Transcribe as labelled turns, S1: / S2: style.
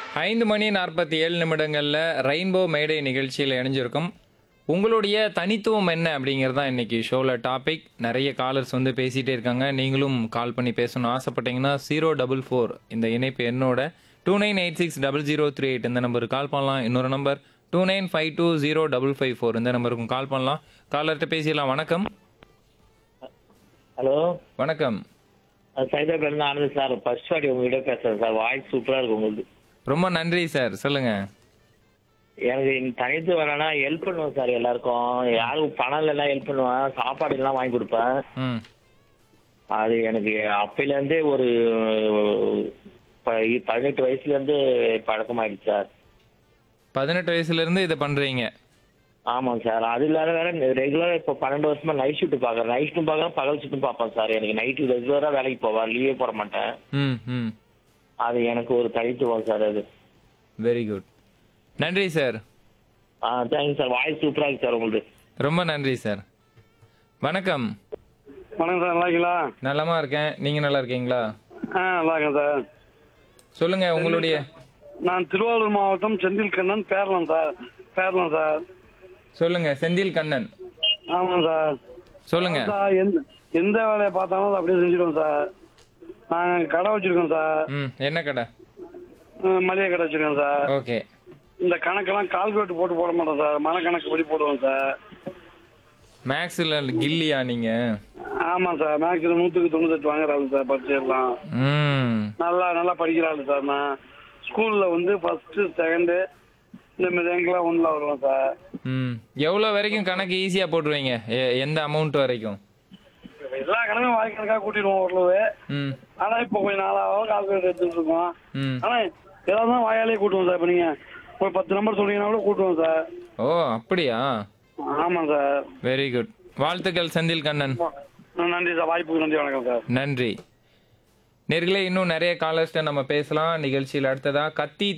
S1: ஐந்து மணி நாற்பத்தி ஏழு நிமிடங்களில் ரெயின்போ மேடை நிகழ்ச்சியில் இணைஞ்சிருக்கும் உங்களுடைய தனித்துவம் என்ன அப்படிங்கிறது தான் இன்னைக்கு ஷோவில் டாபிக் நிறைய காலர்ஸ் வந்து பேசிகிட்டே இருக்காங்க நீங்களும் கால் பண்ணி பேசணும்னு ஆசைப்பட்டீங்கன்னா ஜீரோ டபுள் ஃபோர் இந்த இணைப்பு என்னோட two nine eight six double zero three eight இந்த நம்பருக்கு கால் பண்ணலாம் இன்னொரு number two nine five two zero double five four இந்த நம்பருக்கும் கால் பண்ணலாம் காலர்கிட்ட பேசிடலாம் வணக்கம்
S2: ஹலோ
S1: வணக்கம்
S2: சைதாபேருந்து ஆனந்த் சார் ஃபர்ஸ்ட் வாட்டி உங்ககிட்ட பேசுறேன் சார் வாய்ஸ் சூப்பரா இருக்கு உங்களுக்கு
S1: ரொம்ப நன்றி சார் சொல்லுங்கள்
S2: எனக்கு இந்த தனித்து வரேன்னா ஹெல்ப் பண்ணுவேன் சார் எல்லாருக்கும் யாருக்கும் பணம் இல்லைன்னா ஹெல்ப் பண்ணுவேன் சாப்பாடு எல்லாம் வாங்கி கொடுப்பேன்
S1: ம்
S2: அது எனக்கு அப்பையில இருந்தே ஒரு ப- பதினெட்டு வயசுல இருந்து பழக்கமாயிடுச்சு சார்
S1: பதினெட்டு வயசுலேருந்து இதை பண்ணுறீங்க
S2: ஆமாங்க சார் அது இல்லாத வேற ரெகுலரா இப்போ பன்னெண்டு வருஷமா நைட் ஷிஃப்ட் பாக்குறேன் நைட் ஷிஃப்ட் பார்க்கறேன் பகல் ஷிஃப்ட்டும் பார்ப்பேன் சார் எனக்கு நைட்டு ரெகுலரா வேலைக்கு போவேன் லீவே போட மாட்டேன்
S1: ம் ம்
S2: அது எனக்கு ஒரு தனித்துவம் சார் அது
S1: வெரி குட் நன்றி சார்
S2: ஆ தேங்க்ஸ் சார் வாய்ஸ் சூப்பரா இருக்கு சார் உங்களுக்கு
S1: ரொம்ப நன்றி சார் வணக்கம்
S3: வணக்கம் சார் நல்லா இருக்கீங்களா
S1: நலமா இருக்கேன் நீங்க நல்லா இருக்கீங்களா
S3: ஆ நல்லா இருக்கேன் சார்
S1: சொல்லுங்க உங்களுடைய
S3: நான் திருவாரூர் மாவட்டம் செந்தில் கண்ணன் பேரலாம் சார் பேரலாம் சார்
S1: சொல்லுங்க செந்தில் கண்ணன்
S3: ஆமாம் சார்
S1: சொல்லுங்க
S3: சார் எந்த எந்த வேலையை பார்த்தாலும் அதை அப்படியே செஞ்சிடுவோம் சார் நாங்கள் கடை வச்சிருக்கோம் சார்
S1: ம் என்ன கடை
S3: அஹ் மளிகை கடை வச்சிருக்கோம் சார்
S1: ஓகே
S3: இந்த கணக்கெல்லாம் கால்குலேட் போட்டு போட மாட்டோம் சார் மனக்கணக்கு படி போடுவோம் சார்
S1: மேக்ஸ்ல கில்லியா நீங்க
S3: ஆமாம் சார் மேக்ஸில் நூற்றுக்கு தொண்ணூத்தெட்டு வாங்குறாங்க சார் பரீட்சையெல்லாம்
S1: ம்
S3: நல்லா நல்லா படிக்கிறாள் சார் நான் ஸ்கூலில் வந்து ஃபஸ்ட்டு செகண்டு இந்த மாதிரி ரேங்க்லாம் ஒன்றில் வருவேன் சார்
S1: ம் எவ்வளோ வரைக்கும் கணக்கு ஈஸியா போட்டுருவீங்க எ- எந்த அமௌண்ட் வரைக்கும்
S3: எல்லா கணக்கும் வாய் கணக்காக கூட்டிடுவோம் ஓரளவு
S1: ம்
S3: ஆனா இப்போ கொஞ்சம் நாளாக கால்குலேட்டர் எடுத்துட்டு இருக்கோம்
S1: ம்
S3: ஆனா ஏதாவது தான் வாயாலே கூட்டுவோம் சார் இப்போ நீங்க ஒரு பத்து நம்பர் சொன்னீங்கன்னா கூட கூட்டுவோம் சார்
S1: ஓ அப்படியா
S3: ஆமாம் சார்
S1: வெரி குட் வாழ்த்துக்கள் செந்தில் கண்ணன்
S3: நன்றி சார் வாய்ப்புக்கு நன்றி வணக்கம் சார்
S1: நன்றி நேர்களே இன்னும் நிறைய காலர்ஸ்ட நம்ம பேசலாம் நிகழ்ச்சியில் அடுத்ததா கத்தி